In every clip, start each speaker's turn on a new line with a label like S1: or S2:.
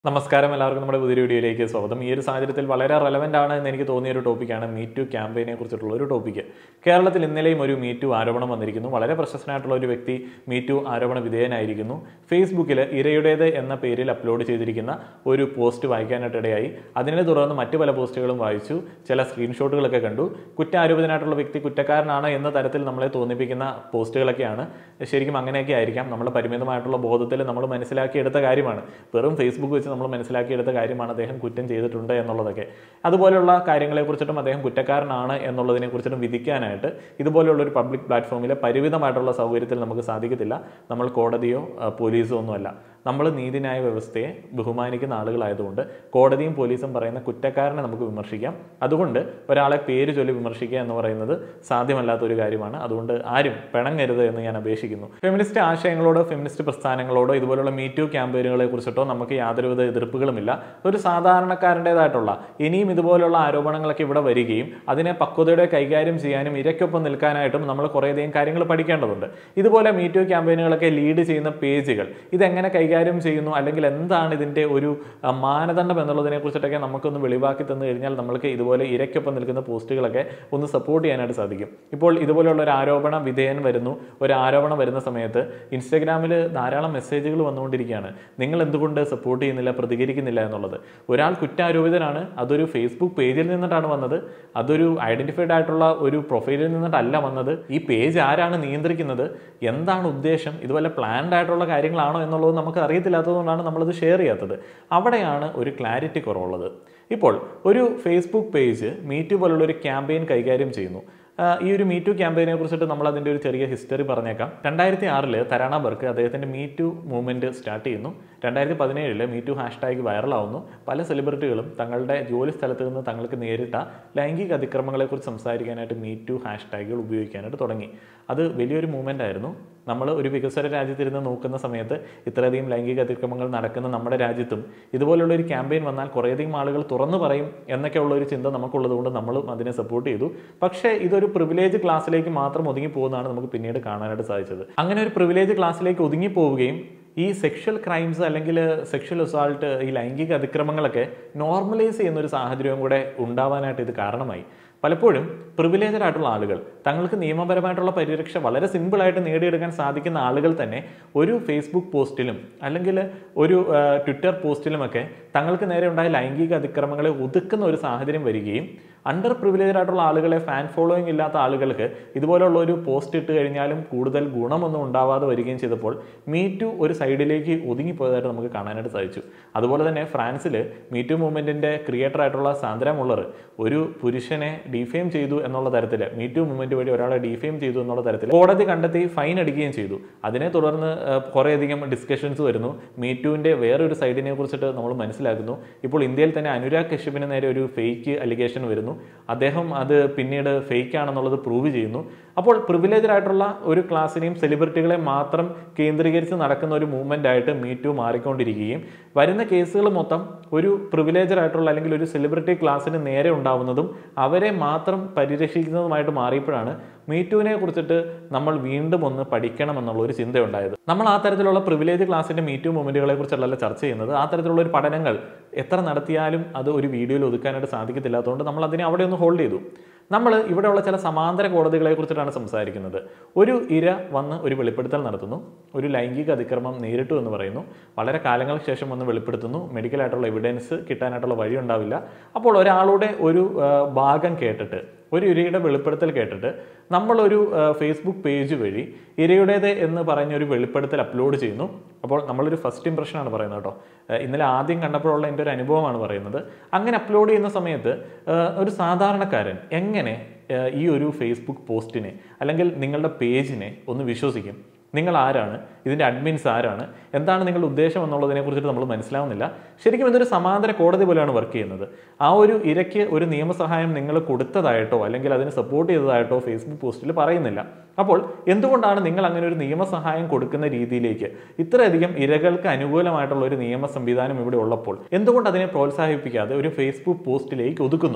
S1: നമസ്കാരം എല്ലാവർക്കും നമ്മുടെ പുതിയ വീഡിയോയിലേക്ക് സ്വാഗതം ഈ ഒരു സാഹചര്യത്തിൽ വളരെ റെലവെന്റ് ആണ് എന്ന് എനിക്ക് തോന്നിയ ഒരു ടോപ്പിക്കാണ് മീ ടു ക്യാമ്പയിനെ കുറിച്ചിട്ടുള്ള ഒരു ടോപ്പിക്ക് കേരളത്തിൽ ഇന്നലെയും ഒരു മീ ടു ആരോപണം വന്നിരിക്കുന്നു വളരെ പ്രശസ്തനായിട്ടുള്ള ഒരു വ്യക്തി മീ ടു ആരോപണ വിധേയനായിരിക്കുന്നു ഫേസ്ബുക്കിൽ ഇരയുടേത് എന്ന പേരിൽ അപ്ലോഡ് ചെയ്തിരിക്കുന്ന ഒരു പോസ്റ്റ് വായിക്കാനായിട്ടിടയായി അതിനെ തുടർന്ന് മറ്റു പല പോസ്റ്റുകളും വായിച്ചു ചില സ്ക്രീൻഷോട്ടുകളൊക്കെ കണ്ടു കുറ്റാരോപിതനായിട്ടുള്ള വ്യക്തി കുറ്റക്കാരനാണ് എന്ന തരത്തിൽ നമ്മളെ തോന്നിപ്പിക്കുന്ന പോസ്റ്റുകളൊക്കെയാണ് ശരിക്കും അങ്ങനെയൊക്കെ ആയിരിക്കാം നമ്മുടെ പരിമിതമായിട്ടുള്ള ബോധത്തിൽ നമ്മൾ മനസ്സിലാക്കിയെടുത്ത കാര്യമാണ് വെറും ഫേസ്ബുക്ക് വെച്ച് നമ്മൾ മനസ്സിലാക്കിയെടുത്ത കാര്യമാണ് അദ്ദേഹം കുറ്റം ചെയ്തിട്ടുണ്ട് എന്നുള്ളതൊക്കെ അതുപോലെയുള്ള കാര്യങ്ങളെക്കുറിച്ചിട്ടും അദ്ദേഹം കുറ്റക്കാരനാണ് എന്നുള്ളതിനെ കുറിച്ചിട്ടും വിധിക്കാനായിട്ട് ഇതുപോലെയുള്ള ഒരു പബ്ലിക് പ്ലാറ്റ്ഫോമിലെ പരിമിതമായിട്ടുള്ള സൗകര്യത്തിൽ നമുക്ക് സാധിക്കത്തില്ല നമ്മൾ കോടതിയോ ആ, പോലീസോ ഒന്നുമല്ല നമ്മൾ നീതിന്യായ വ്യവസ്ഥയെ ബഹുമാനിക്കുന്ന ആളുകളായതുകൊണ്ട് കോടതിയും പോലീസും പറയുന്ന കുറ്റക്കാരനെ നമുക്ക് വിമർശിക്കാം അതുകൊണ്ട് ഒരാളെ പേര് ചൊല്ലി വിമർശിക്കുക എന്ന് പറയുന്നത് സാധ്യമല്ലാത്ത ഒരു കാര്യമാണ് അതുകൊണ്ട് ആരും പിണങ്ങരുത് എന്ന് ഞാൻ അപേക്ഷിക്കുന്നു ഫെമിനിസ്റ്റ് ആശയങ്ങളോടോ ഫെമിനിസ്റ്റ് പ്രസ്ഥാനങ്ങളോടോ ഇതുപോലുള്ള മീറ്റു ക്യാമ്പയിനുകളെ കുറിച്ചിട്ടോ നമുക്ക് യാതൊരുവിധ എതിർപ്പുകളുമില്ല ഒരു സാധാരണക്കാരൻ്റെതായിട്ടുള്ള ഇനിയും ഇതുപോലുള്ള ആരോപണങ്ങളൊക്കെ ഇവിടെ വരികയും അതിനെ പക്വതയോടെ കൈകാര്യം ചെയ്യാനും ഇരയ്ക്കൊപ്പം നിൽക്കാനായിട്ടും നമ്മൾ കുറേയധികം കാര്യങ്ങൾ പഠിക്കേണ്ടതുണ്ട് ഇതുപോലെ മീറ്റു ക്യാമ്പയിനുകളൊക്കെ ലീഡ് ചെയ്യുന്ന പേജുകൾ ഇതെങ്ങനെ കൈകാര്യം ചെയ്യുന്നു അല്ലെങ്കിൽ എന്താണ് ഇതിൻ്റെ ഒരു ആ, മാനദണ്ഡം എന്നുള്ളതിനെ കുറിച്ചിട്ടൊക്കെ നമുക്കൊന്ന് വെളിവാക്കി തന്നു കഴിഞ്ഞാൽ നമ്മൾക്ക് ഇതുപോലെ ഇരയ്ക്കൊപ്പം നിൽക്കുന്ന പോസ്റ്റുകളൊക്കെ ഒന്ന് സപ്പോർട്ട് ചെയ്യാനായിട്ട് സാധിക്കും ഇപ്പോൾ ഇതുപോലെയുള്ള ഒരു ആരോപണ വിധേയൻ വരുന്നു ഒരു ആരോപണം വരുന്ന സമയത്ത് ഇൻസ്റ്റാഗ്രാമിൽ ധാരാളം മെസ്സേജുകൾ വന്നുകൊണ്ടിരിക്കുകയാണ് നിങ്ങൾ എന്തുകൊണ്ട് സപ്പോർട്ട് ചെയ്യുന്നില്ല പ്രതികരിക്കുന്നില്ല എന്നുള്ളത് ഒരാൾ കുറ്റാരോപിതനാണ് അതൊരു ഫേസ്ബുക്ക് പേജിൽ നിന്നിട്ടാണ് വന്നത് അതൊരു ഐഡന്റിഫൈഡ് ആയിട്ടുള്ള ഒരു പ്രൊഫൈലിൽ നിന്നിട്ടല്ല വന്നത് ഈ പേജ് ആരാണ് നിയന്ത്രിക്കുന്നത് എന്താണ് ഉദ്ദേശം ഇതുപോലെ പ്ലാൻഡ് ആയിട്ടുള്ള കാര്യങ്ങളാണോ എന്നുള്ളത് നമുക്ക് അറിയത്തില്ലാത്തതുകൊണ്ടാണ് നമ്മളത് ഷെയർ ചെയ്യാത്തത് അവിടെയാണ് ഒരു ക്ലാരിറ്റി കുറവുള്ളത് ഇപ്പോൾ ഒരു ഫേസ്ബുക്ക് പേജ് മീറ്റു പോലുള്ള ഒരു ക്യാമ്പയിൻ കൈകാര്യം ചെയ്യുന്നു ആ, ഈ ഒരു മീ ടു ക്യാമ്പയിനെ കുറിച്ചിട്ട് നമ്മൾ അതിൻ്റെ ഒരു ചെറിയ ഹിസ്റ്ററി പറഞ്ഞേക്കാം രണ്ടായിരത്തി ആറില് തരാണ ബർക്ക് അദ്ദേഹത്തിൻ്റെ മീ ടു മൂവ്മെൻറ്റ് സ്റ്റാർട്ട് ചെയ്യുന്നു രണ്ടായിരത്തി പതിനേഴില് മീ ടു ഹാഷ്ടാഗ് വൈറലാവുന്നു പല സെലിബ്രിറ്റികളും തങ്ങളുടെ ജോലി സ്ഥലത്ത് നിന്ന് തങ്ങൾക്ക് നേരിട്ട ലൈംഗിക അതിക്രമങ്ങളെക്കുറിച്ച് സംസാരിക്കാനായിട്ട് മീ ടു ഹാഷ്ടാഗുകൾ ഉപയോഗിക്കാനായിട്ട് തുടങ്ങി അത് വലിയൊരു മൂവ്മെൻ്റ് ആയിരുന്നു നമ്മൾ ഒരു വികസ്വര രാജ്യത്തിരുന്ന് നോക്കുന്ന സമയത്ത് ഇത്രയധികം ലൈംഗിക അതിക്രമങ്ങൾ നടക്കുന്ന നമ്മുടെ രാജ്യത്തും ഇതുപോലുള്ള ഒരു ക്യാമ്പയിൻ വന്നാൽ കുറേയധികം ആളുകൾ തുറന്നു പറയും എന്നൊക്കെയുള്ള ഒരു ചിന്ത നമുക്കുള്ളത് കൊണ്ട് നമ്മളും അതിനെ സപ്പോർട്ട് ചെയ്തു പക്ഷേ ഇതൊരു പ്രിവിലേജ് ക്ലാസ്സിലേക്ക് മാത്രം ഒതുങ്ങി പോകുന്നതാണ് നമുക്ക് പിന്നീട് കാണാനായിട്ട് സാധിച്ചത് അങ്ങനെ ഒരു പ്രിവിലേജ് ക്ലാസ്സിലേക്ക് ഒതുങ്ങി പോവുകയും ഈ സെക്ഷൽ ക്രൈംസ് അല്ലെങ്കിൽ സെക്ഷൽ അസാൾട്ട് ഈ ലൈംഗിക അതിക്രമങ്ങളൊക്കെ നോർമലൈസ് ചെയ്യുന്ന ഒരു സാഹചര്യവും കൂടെ ഉണ്ടാവാനായിട്ട് ഇത് കാരണമായി പലപ്പോഴും പ്രിവിലേജഡ് ആയിട്ടുള്ള ആളുകൾ തങ്ങൾക്ക് നിയമപരമായിട്ടുള്ള പരിരക്ഷ വളരെ സിമ്പിളായിട്ട് നേടിയെടുക്കാൻ സാധിക്കുന്ന ആളുകൾ തന്നെ ഒരു ഫേസ്ബുക്ക് പോസ്റ്റിലും അല്ലെങ്കിൽ ഒരു ആ, ട്വിറ്റർ പോസ്റ്റിലുമൊക്കെ തങ്ങൾക്ക് നേരെ ഉണ്ടായ ലൈംഗിക അതിക്രമങ്ങളെ ഒതുക്കുന്ന ഒരു സാഹചര്യം വരികയും അണ്ടർ പ്രിവിലേജഡ് ആയിട്ടുള്ള ആളുകളെ ഫാൻ ഫോളോയിങ് ഇല്ലാത്ത ആളുകൾക്ക് ഇതുപോലുള്ള ഒരു പോസ്റ്റ് ഇട്ട് കഴിഞ്ഞാലും കൂടുതൽ ഗുണമൊന്നും ഉണ്ടാവാതെ വരികയും ചെയ്തപ്പോൾ മീ ടു ഒരു സൈഡിലേക്ക് ഒതുങ്ങിപ്പോയതായിട്ട് നമുക്ക് കാണാനായിട്ട് സാധിച്ചു അതുപോലെ തന്നെ ഫ്രാൻസിൽ മീ ടു മൂവ്മെന്റിന്റെ ക്രിയേറ്റർ ആയിട്ടുള്ള സാന്ദ്ര മുള്ളർ ഒരു പുരുഷനെ ഡിഫെയിം ചെയ്തു എന്നുള്ള തരത്തിൽ മീ ടു മൂവ്മെന്റ് വഴി ഒരാളെ ഡിഫെയിം ചെയ്തു എന്നുള്ള തരത്തിൽ കോടതി കണ്ടെത്തി ഫൈൻ അടിക്കുകയും ചെയ്തു അതിനെ തുടർന്ന് ആ, കുറേയധികം ഡിസ്കഷൻസ് വരുന്നു മീ ടുവിന്റെ വേറൊരു സൈഡിനെ കുറിച്ചിട്ട് നമ്മൾ മനസ്സിലാക്കുന്നു ഇപ്പോൾ ഇന്ത്യയിൽ തന്നെ അനുരാഗ് കശ്യപിന് നേരെ ഒരു ഫേക്ക് അലിഗേഷൻ വരുന്നു അദ്ദേഹം അത് പിന്നീട് ഫേക്ക് ആണെന്നുള്ളത് പ്രൂവ് ചെയ്യുന്നു അപ്പോൾ പ്രിവിലേജഡ് ആയിട്ടുള്ള ഒരു ക്ലാസ്സിനെയും സെലിബ്രിറ്റികളെ മാത്രം കേന്ദ്രീകരിച്ച് നടക്കുന്ന ഒരു മൂവ്മെന്റ് ആയിട്ട് മീ ടു മാറിക്കൊണ്ടിരിക്കുകയും വരുന്ന കേസുകൾ മൊത്തം ഒരു പ്രിവിലേജഡ് ആയിട്ടുള്ള അല്ലെങ്കിൽ ഒരു സെലിബ്രിറ്റി ക്ലാസ്സിന് നേരെ ഉണ്ടാവുന്നതും അവരെ മാത്രം പരിരക്ഷിക്കുന്നതുമായിട്ട് മാറിയപ്പോഴാണ് മീറ്റുവിനെ കുറിച്ചിട്ട് നമ്മൾ വീണ്ടും ഒന്ന് പഠിക്കണം എന്നുള്ള ഒരു ചിന്തയുണ്ടായത് നമ്മൾ ആ തരത്തിലുള്ള പ്രിവിലേജ് ക്ലാസ്സിന്റെ മീറ്റു മൂവ്മെന്റുകളെ കുറിച്ചല്ല ചർച്ച ചെയ്യുന്നത് ആ തരത്തിലുള്ള ഒരു പഠനങ്ങൾ എത്ര നടത്തിയാലും അത് ഒരു വീഡിയോയിൽ ഒതുക്കാനായിട്ട് സാധിക്കത്തില്ലാത്തതുകൊണ്ട് നമ്മൾ അതിനെ അവിടെ ഒന്ന് ഹോൾഡ് ചെയ്തു നമ്മൾ ഇവിടെയുള്ള ചില സമാന്തര കോടതികളെ കുറിച്ചിട്ടാണ് സംസാരിക്കുന്നത് ഒരു ഇര വന്ന് ഒരു വെളിപ്പെടുത്തൽ നടത്തുന്നു ഒരു ലൈംഗിക അതിക്രമം നേരിട്ടു എന്ന് പറയുന്നു വളരെ കാലങ്ങൾക്ക് ശേഷം വന്ന് വെളിപ്പെടുത്തുന്നു മെഡിക്കലായിട്ടുള്ള എവിഡൻസ് കിട്ടാനായിട്ടുള്ള വഴി ഉണ്ടാവില്ല അപ്പോൾ ഒരാളുടെ ഒരു ആ, ഭാഗം കേട്ടിട്ട് ഒരു ഇരയുടെ വെളിപ്പെടുത്തൽ കേട്ടിട്ട് നമ്മളൊരു ആ, ഫേസ്ബുക്ക് പേജ് വഴി ഇരയുടേത് എന്ന് പറഞ്ഞ ഒരു വെളിപ്പെടുത്തൽ അപ്ലോഡ് ചെയ്യുന്നു അപ്പോൾ നമ്മളൊരു ഫസ്റ്റ് ഇംപ്രഷനാണ് പറയുന്നത് കേട്ടോ ആ, ഇന്നലെ ആദ്യം കണ്ടപ്പോഴുള്ള എൻ്റെ ഒരു അനുഭവമാണ് പറയുന്നത് അങ്ങനെ അപ്ലോഡ് ചെയ്യുന്ന സമയത്ത് ആ, ഒരു സാധാരണക്കാരൻ എങ്ങനെ ആ, ഈ ഒരു ഫേസ്ബുക്ക് പോസ്റ്റിനെ അല്ലെങ്കിൽ നിങ്ങളുടെ പേജിനെ ഒന്ന് വിശ്വസിക്കും നിങ്ങൾ ആരാണ് ഇതിൻ്റെ അഡ്മിൻസ് ആരാണ് എന്താണ് നിങ്ങളുടെ ഉദ്ദേശം എന്നുള്ളതിനെ കുറിച്ചിട്ട് നമ്മൾ മനസ്സിലാവുന്നില്ല ശരിക്കും ഇതൊരു സമാന്തര കോടതി പോലെയാണ് വർക്ക് ചെയ്യുന്നത് ആ ഒരു ഇരയ്ക്ക് ഒരു നിയമസഹായം നിങ്ങൾ കൊടുത്തതായിട്ടോ അല്ലെങ്കിൽ അതിന് സപ്പോർട്ട് ചെയ്തതായിട്ടോ ഫേസ്ബുക്ക് പോസ്റ്റിൽ പറയുന്നില്ല അപ്പോൾ എന്തുകൊണ്ടാണ് നിങ്ങൾ അങ്ങനെ ഒരു നിയമസഹായം കൊടുക്കുന്ന രീതിയിലേക്ക് ഇത്രയധികം ഇരകൾക്ക് അനുകൂലമായിട്ടുള്ള ഒരു നിയമ സംവിധാനം ഇവിടെ ഉള്ളപ്പോൾ എന്തുകൊണ്ട് അതിനെ പ്രോത്സാഹിപ്പിക്കാതെ ഒരു ഫേസ്ബുക്ക് പോസ്റ്റിലേക്ക് ഒതുക്കുന്നു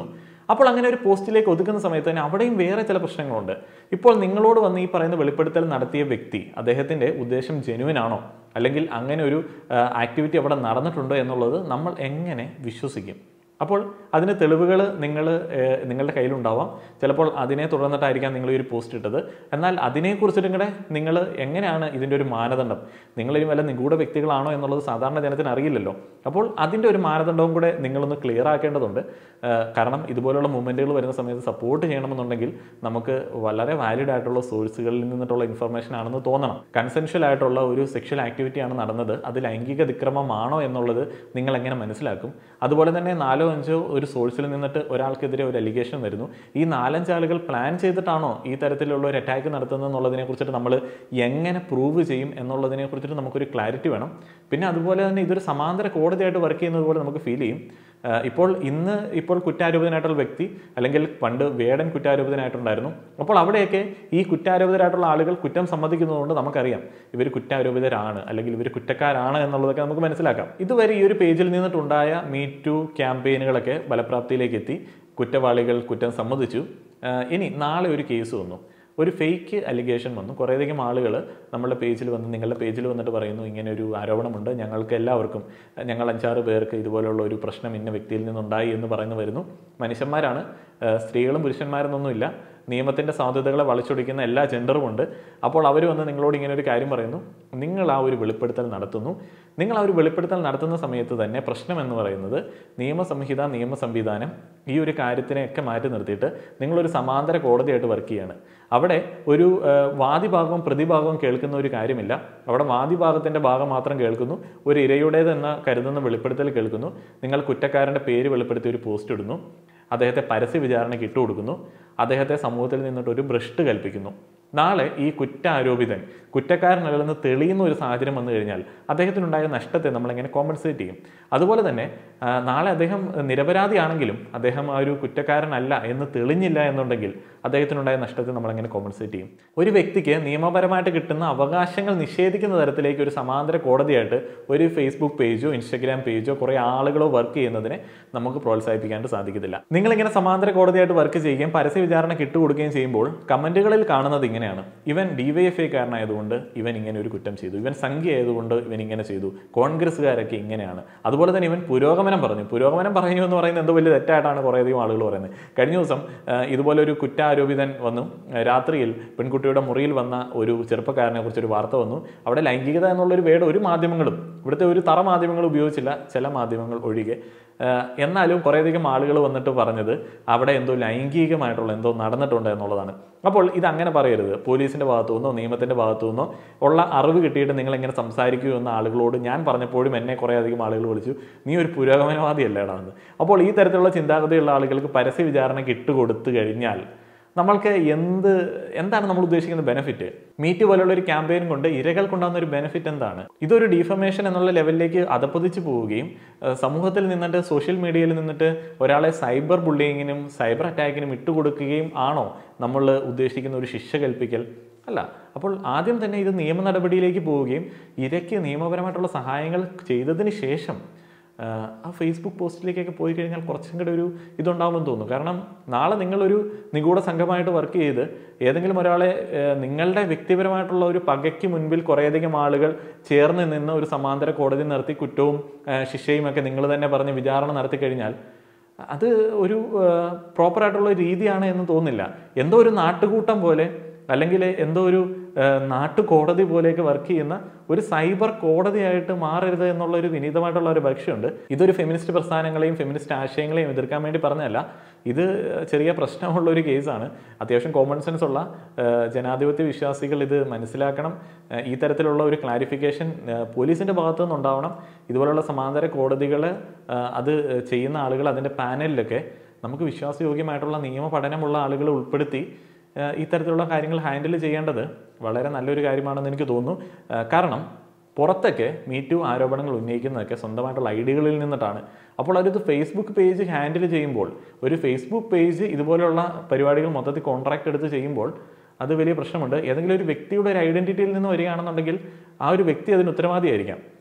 S1: അപ്പോൾ അങ്ങനെ ഒരു പോസ്റ്റിലേക്ക് ഒതുക്കുന്ന സമയത്ത് തന്നെ അവിടെയും വേറെ ചില പ്രശ്നങ്ങളുണ്ട് ഇപ്പോൾ നിങ്ങളോട് വന്ന് ഈ പറയുന്ന വെളിപ്പെടുത്തൽ നടത്തിയ വ്യക്തി അദ്ദേഹത്തിൻ്റെ ഉദ്ദേശം ജെനുവിൻ ആണോ അല്ലെങ്കിൽ അങ്ങനെ ഒരു ആക്ടിവിറ്റി അവിടെ നടന്നിട്ടുണ്ടോ എന്നുള്ളത് നമ്മൾ എങ്ങനെ വിശ്വസിക്കും അപ്പോൾ അതിന് തെളിവുകൾ നിങ്ങൾ നിങ്ങളുടെ കയ്യിലുണ്ടാവാം ചിലപ്പോൾ അതിനെ തുടർന്നിട്ടായിരിക്കാം നിങ്ങൾ ഈ ഒരു പോസ്റ്റ് ഇട്ടത് എന്നാൽ അതിനെക്കുറിച്ചിട്ടും കൂടെ നിങ്ങൾ എങ്ങനെയാണ് ഇതിൻ്റെ ഒരു മാനദണ്ഡം നിങ്ങളൊരു വല്ല നിഗൂഢ വ്യക്തികളാണോ എന്നുള്ളത് സാധാരണ ജനത്തിന് അറിയില്ലല്ലോ അപ്പോൾ അതിൻ്റെ ഒരു മാനദണ്ഡവും കൂടെ നിങ്ങളൊന്ന് ക്ലിയർ ആക്കേണ്ടതുണ്ട് ഏഹ് കാരണം ഇതുപോലുള്ള മൂവ്മെൻറ്റുകൾ വരുന്ന സമയത്ത് സപ്പോർട്ട് ചെയ്യണമെന്നുണ്ടെങ്കിൽ നമുക്ക് വളരെ വാലിഡ് ആയിട്ടുള്ള സോഴ്സുകളിൽ നിന്നിട്ടുള്ള ഇൻഫർമേഷൻ ആണെന്ന് തോന്നണം കൺസെൻഷ്യൽ ആയിട്ടുള്ള ഒരു സെക്ഷൽ ആക്ടിവിറ്റിയാണ് നടന്നത് അത് ലൈംഗിക അതിക്രമമാണോ എന്നുള്ളത് നിങ്ങൾ എങ്ങനെ മനസ്സിലാക്കും അതുപോലെ തന്നെ നാലോ അഞ്ചോ ഒരു സോഴ്സിൽ നിന്നിട്ട് ഒരാൾക്കെതിരെ ഒരു അലിഗേഷൻ വരുന്നു ഈ നാലഞ്ച് ആളുകൾ പ്ലാൻ ചെയ്തിട്ടാണോ ഈ തരത്തിലുള്ള ഒരു അറ്റാക്ക് നടത്തുന്നത് എന്നുള്ളതിനെ കുറിച്ചിട്ട് നമ്മൾ എങ്ങനെ പ്രൂവ് ചെയ്യും എന്നുള്ളതിനെ കുറിച്ചിട്ട് നമുക്കൊരു ക്ലാരിറ്റി വേണം പിന്നെ അതുപോലെ തന്നെ ഇതൊരു സമാന്തര കോടതിയായിട്ട് വർക്ക് ചെയ്യുന്നത് പോലെ നമുക്ക് ഫീൽ ചെയ്യും ആഹ് ഇപ്പോൾ ഇന്ന് ഇപ്പോൾ കുറ്റാരോപിതനായിട്ടുള്ള വ്യക്തി അല്ലെങ്കിൽ പണ്ട് വേടൻ കുറ്റാരോപിതനായിട്ടുണ്ടായിരുന്നു അപ്പോൾ അവിടെയൊക്കെ ഈ കുറ്റാരോപിതരായിട്ടുള്ള ആളുകൾ കുറ്റം സമ്മതിക്കുന്നതുകൊണ്ട് നമുക്കറിയാം ഇവർ കുറ്റാരോപിതരാണ് അല്ലെങ്കിൽ ഇവർ കുറ്റക്കാരാണ് എന്നുള്ളതൊക്കെ നമുക്ക് മനസ്സിലാക്കാം ഇതുവരെ ഈ ഒരു പേജിൽ നിന്നിട്ടുണ്ടായ മീ ടു ക്യാമ്പയിനുകളൊക്കെ ഫലപ്രാപ്തിയിലേക്ക് എത്തി കുറ്റവാളികൾ കുറ്റം സമ്മതിച്ചു ആഹ് ഇനി നാളെ ഒരു കേസ് വന്നു ഒരു ഫേക്ക് അലിഗേഷൻ വന്നു കുറേയധികം ആളുകൾ നമ്മുടെ പേജിൽ വന്ന് നിങ്ങളുടെ പേജിൽ വന്നിട്ട് പറയുന്നു ഇങ്ങനെ ഒരു ആരോപണമുണ്ട് ഞങ്ങൾക്ക് എല്ലാവർക്കും ഞങ്ങൾ അഞ്ചാറ് പേർക്ക് ഇതുപോലുള്ള ഒരു പ്രശ്നം ഇന്ന വ്യക്തിയിൽ നിന്നുണ്ടായി എന്ന് പറയുന്നു വരുന്നു മനുഷ്യന്മാരാണ് ഏഹ് സ്ത്രീകളും പുരുഷന്മാരെന്നൊന്നുമില്ല നിയമത്തിൻ്റെ സാധ്യതകളെ വളച്ചൊടിക്കുന്ന എല്ലാ ജെൻഡറും ഉണ്ട് അപ്പോൾ അവർ വന്ന് നിങ്ങളോട് ഇങ്ങനെ ഒരു കാര്യം പറയുന്നു നിങ്ങൾ ആ ഒരു വെളിപ്പെടുത്തൽ നടത്തുന്നു നിങ്ങൾ ആ ഒരു വെളിപ്പെടുത്തൽ നടത്തുന്ന സമയത്ത് തന്നെ പ്രശ്നം എന്ന് പറയുന്നത് നിയമസംഹിത നിയമ സംവിധാനം ഈ ഒരു കാര്യത്തിനെയൊക്കെ മാറ്റി നിർത്തിയിട്ട് നിങ്ങളൊരു സമാന്തര കോടതിയായിട്ട് വർക്ക് ചെയ്യാണ് അവിടെ ഒരു ഏഹ്, വാദിഭാഗവും പ്രതിഭാഗവും കേൾക്കുന്ന ഒരു കാര്യമില്ല അവിടെ വാദിഭാഗത്തിൻ്റെ ഭാഗം മാത്രം കേൾക്കുന്നു ഒരു ഇരയുടേതെന്ന് കരുതുന്ന വെളിപ്പെടുത്തൽ കേൾക്കുന്നു നിങ്ങൾ കുറ്റക്കാരൻ്റെ പേര് വെളിപ്പെടുത്തി ഒരു പോസ്റ്റ് ഇടുന്നു അദ്ദേഹത്തെ പരസ്യ വിചാരണയ്ക്ക് ഇട്ടുകൊടുക്കുന്നു അദ്ദേഹത്തെ സമൂഹത്തിൽ നിന്നിട്ട് ഒരു ഭ്രഷ്ട് കൽപ്പിക്കുന്നു നാളെ ഈ കുറ്റാരോപിതൻ കുറ്റക്കാരനല്ലെന്ന് തെളിയുന്ന ഒരു സാഹചര്യം വന്നു കഴിഞ്ഞാൽ അദ്ദേഹത്തിനുണ്ടായ നഷ്ടത്തെ നമ്മളെങ്ങനെ കോമ്പൻസേറ്റ് ചെയ്യും അതുപോലെ തന്നെ ആ, നാളെ അദ്ദേഹം നിരപരാധിയാണെങ്കിലും അദ്ദേഹം ആ ഒരു കുറ്റക്കാരനല്ല എന്ന് തെളിഞ്ഞില്ല എന്നുണ്ടെങ്കിൽ അദ്ദേഹത്തിനുണ്ടായ നഷ്ടത്തെ നമ്മളെങ്ങനെ കോമ്പൻസേറ്റ് ചെയ്യും ഒരു വ്യക്തിക്ക് നിയമപരമായിട്ട് കിട്ടുന്ന അവകാശങ്ങൾ നിഷേധിക്കുന്ന തരത്തിലേക്ക് ഒരു സമാന്തര കോടതിയായിട്ട് ഒരു ഫേസ്ബുക്ക് പേജോ ഇൻസ്റ്റഗ്രാം പേജോ കുറേ ആളുകളോ വർക്ക് ചെയ്യുന്നതിനെ നമുക്ക് പ്രോത്സാഹിപ്പിക്കാനായിട്ട് സാധിക്കത്തില്ല നിങ്ങളിങ്ങനെ സമാന്തര കോടതിയായിട്ട് വർക്ക് ചെയ്യുകയും പരസ്യ വിചാരണ കിട്ടുകൊടുക്കുകയും ചെയ്യുമ്പോൾ കമന്റുകളിൽ കാണുന്നത് ഇങ്ങനെയാണ് ഇവൻ ഡിവൈഎഫ്ഐ കാരനായതുകൊണ്ട് ഇവൻ ഇങ്ങനെ ഒരു കുറ്റം ചെയ്തു ഇവൻ സംഖ്യ ആയതുകൊണ്ട് ഇവൻ ഇങ്ങനെ ചെയ്തു കോൺഗ്രസ്സുകാരൊക്കെ ഇങ്ങനെയാണ് അതുപോലെ തന്നെ ഇവൻ പുരോഗമനം പറഞ്ഞു പുരോഗമനം പറഞ്ഞു എന്ന് പറയുന്നത് എന്തോ വലിയ തെറ്റായിട്ടാണ് കുറേയധികം ആളുകൾ പറയുന്നത് കഴിഞ്ഞ ദിവസം ആ, ഇതുപോലെ ഒരു കുറ്റാരോപിതൻ വന്നു ആ, രാത്രിയിൽ പെൺകുട്ടിയുടെ മുറിയിൽ വന്ന ഒരു ചെറുപ്പക്കാരനെ കുറിച്ച് ഒരു വാർത്ത വന്നു അവിടെ ലൈംഗികത എന്നുള്ളൊരു വേർഡ് ഒരു മാധ്യമങ്ങളും ഇവിടുത്തെ ഒരു തറ മാധ്യമങ്ങൾ ഉപയോഗിച്ചില്ല ചില മാധ്യമങ്ങൾ ഒഴികെ ആ, എന്നാലും കുറേയധികം ആളുകൾ വന്നിട്ട് പറഞ്ഞത് അവിടെ എന്തോ ലൈംഗികമായിട്ടുള്ള എന്തോ നടന്നിട്ടുണ്ട് എന്നുള്ളതാണ് അപ്പോൾ ഇത് അങ്ങനെ പറയരുത് പോലീസിന്റെ ഭാഗത്തു നിന്നോ നിയമത്തിന്റെ ഭാഗത്തു നിന്നോ ഉള്ള അറിവ് കിട്ടിയിട്ട് നിങ്ങൾ എങ്ങനെ സംസാരിക്കൂ എന്ന ആളുകളോട് ഞാൻ പറഞ്ഞപ്പോഴും എന്നെ കുറേ അധികം ആളുകൾ വിളിച്ചു നീ ഒരു പുരോഗമനവാദിയല്ലേടാ എന്ന് അപ്പോൾ ഈ തരത്തിലുള്ള ചിന്താഗതിയുള്ള ആളുകൾക്ക് പരസ്യ വിചാരണയ്ക്ക് ഇട്ടുകൊടുത്തു കഴിഞ്ഞാൽ നമ്മൾക്ക് എന്ത് എന്താണ് നമ്മൾ ഉദ്ദേശിക്കുന്ന ബെനിഫിറ്റ് മീറ്റ് പോലുള്ള ഒരു ക്യാമ്പയിൻ കൊണ്ട് ഇരകൾക്കുണ്ടാകുന്ന ഒരു ബെനിഫിറ്റ് എന്താണ് ഇതൊരു ഡീഫമേഷൻ എന്നുള്ള ലെവലിലേക്ക് അതപ്പതിച്ചു പോവുകയും ഏഹ് സമൂഹത്തിൽ നിന്നിട്ട് സോഷ്യൽ മീഡിയയിൽ നിന്നിട്ട് ഒരാളെ സൈബർ ബുള്ളിങ്ങിനും സൈബർ അറ്റാക്കിനും ഇട്ടുകൊടുക്കുകയും ആണോ നമ്മൾ ഉദ്ദേശിക്കുന്ന ഒരു ശിക്ഷ കൽപ്പിക്കൽ അല്ല അപ്പോൾ ആദ്യം തന്നെ ഇത് നിയമ നടപടിയിലേക്ക് പോവുകയും ഇരയ്ക്ക് നിയമപരമായിട്ടുള്ള സഹായങ്ങൾ ചെയ്തതിന് ശേഷം ആഹ് ആ ഫേസ്ബുക്ക് പോസ്റ്റിലേക്കൊക്കെ പോയി കഴിഞ്ഞാൽ കുറച്ചും കൂടെ ഒരു ഇതുണ്ടാവുമെന്ന് തോന്നുന്നു കാരണം നാളെ നിങ്ങളൊരു നിഗൂഢ സംഘമായിട്ട് വർക്ക് ചെയ്ത് ഏതെങ്കിലും ഒരാളെ ആഹ് നിങ്ങളുടെ വ്യക്തിപരമായിട്ടുള്ള ഒരു പകയ്ക്ക് മുൻപിൽ കുറേയധികം ആളുകൾ ചേർന്ന് നിന്ന് ഒരു സമാന്തര കോടതി നടത്തി കുറ്റവും ആഹ് ശിക്ഷയും ഒക്കെ നിങ്ങൾ തന്നെ പറഞ്ഞ് വിചാരണ നടത്തി കഴിഞ്ഞാൽ അത് ഒരു പ്രോപ്പറായിട്ടുള്ള രീതിയാണ് എന്ന് തോന്നുന്നില്ല എന്തോ ഒരു നാട്ടുകൂട്ടം പോലെ അല്ലെങ്കിൽ എന്തോ ഒരു ഏഹ്, നാട്ടുകോടതി പോലെയൊക്കെ വർക്ക് ചെയ്യുന്ന ഒരു സൈബർ കോടതിയായിട്ട് മാറരുത് എന്നുള്ള ഒരു വിനീതമായിട്ടുള്ള ഒരു ഭക്ഷ്യമുണ്ട് ഇതൊരു ഫെമിനിസ്റ്റ് പ്രസ്ഥാനങ്ങളെയും ഫെമിനിസ്റ്റ് ആശയങ്ങളെയും എതിർക്കാൻ വേണ്ടി പറഞ്ഞതല്ല ഇത് ചെറിയ പ്രശ്നമുള്ള ഒരു കേസാണ് അത്യാവശ്യം കോമൺ സെൻസ് ഉള്ള ഏഹ്, ജനാധിപത്യ വിശ്വാസികൾ ഇത് മനസ്സിലാക്കണം ഏഹ്, ഈ തരത്തിലുള്ള ഒരു ക്ലാരിഫിക്കേഷൻ പോലീസിൻ്റെ ഭാഗത്തു നിന്നുണ്ടാവണം ഇതുപോലുള്ള സമാന്തര കോടതികൾ അത് ചെയ്യുന്ന ആളുകൾ അതിൻ്റെ പാനലിലൊക്കെ നമുക്ക് വിശ്വാസയോഗ്യമായിട്ടുള്ള നിയമ പഠനമുള്ള ആളുകളെ ഉൾപ്പെടുത്തി ഏഹ് ഇത്തരത്തിലുള്ള കാര്യങ്ങൾ ഹാൻഡിൽ ചെയ്യേണ്ടത് വളരെ നല്ലൊരു കാര്യമാണെന്ന് എനിക്ക് തോന്നുന്നു ഏഹ് കാരണം പുറത്തൊക്കെ മീറ്റു ആരോപണങ്ങൾ ഉന്നയിക്കുന്നതൊക്കെ സ്വന്തമായിട്ടുള്ള ഐഡിയകളിൽ നിന്നിട്ടാണ് അപ്പോൾ അതൊരു ഫേസ്ബുക്ക് പേജ് ഹാൻഡിൽ ചെയ്യുമ്പോൾ ഒരു ഫേസ്ബുക്ക് പേജ് ഇതുപോലെയുള്ള പരിപാടികൾ മൊത്തത്തിൽ കോൺട്രാക്ട് എടുത്ത് ചെയ്യുമ്പോൾ അത് വലിയ പ്രശ്നമുണ്ട് ഏതെങ്കിലും ഒരു വ്യക്തിയുടെ ഒരു ഐഡന്റിറ്റിയിൽ നിന്ന് വരികയാണെന്നുണ്ടെങ്കിൽ ആ ഒരു വ്യക്തി അതിന് ഉത്തരവാദിയായിരിക്കാം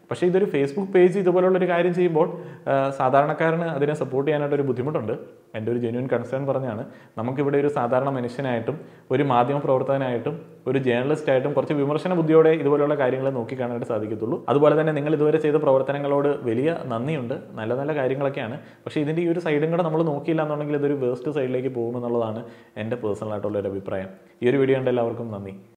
S1: പക്ഷേ ഇതൊരു ഫേസ്ബുക്ക് പേജ് ഇതുപോലുള്ളൊരു കാര്യം ചെയ്യുമ്പോൾ ആ, സാധാരണക്കാരന് അതിനെ സപ്പോർട്ട് ചെയ്യാനായിട്ട് ഒരു ബുദ്ധിമുട്ടുണ്ട് എൻ്റെ ഒരു ജെന്യൂൻ കൺസേൺ പറഞ്ഞാണ് നമുക്കിവിടെ ഒരു സാധാരണ മനുഷ്യനായിട്ടും ഒരു മാധ്യമ പ്രവർത്തകനായിട്ടും ഒരു ജേർണലിസ്റ്റ് ആയിട്ടും കുറച്ച് വിമർശന ബുദ്ധിയോടെ ഇതുപോലുള്ള കാര്യങ്ങൾ നോക്കിക്കാണാനായിട്ട് സാധിക്കത്തുള്ളൂ അതുപോലെ തന്നെ നിങ്ങൾ ഇതുവരെ ചെയ്ത പ്രവർത്തനങ്ങളോട് വലിയ നന്ദിയുണ്ട് നല്ല നല്ല കാര്യങ്ങളൊക്കെയാണ് പക്ഷേ ഇതിൻ്റെ ഈ ഒരു സൈഡും കൂടെ നമ്മൾ നോക്കിയില്ല എന്നുണ്ടെങ്കിൽ ഇതൊരു വേസ്റ്റ് സൈഡിലേക്ക് പോകുമെന്നുള്ളതാണ് എൻ്റെ പേഴ്സണൽ ആയിട്ടുള്ള ഒരു അഭിപ്രായം ഈ ഒരു വീഡിയോ കണ്ട എല്ലാവർക്കും നന്ദി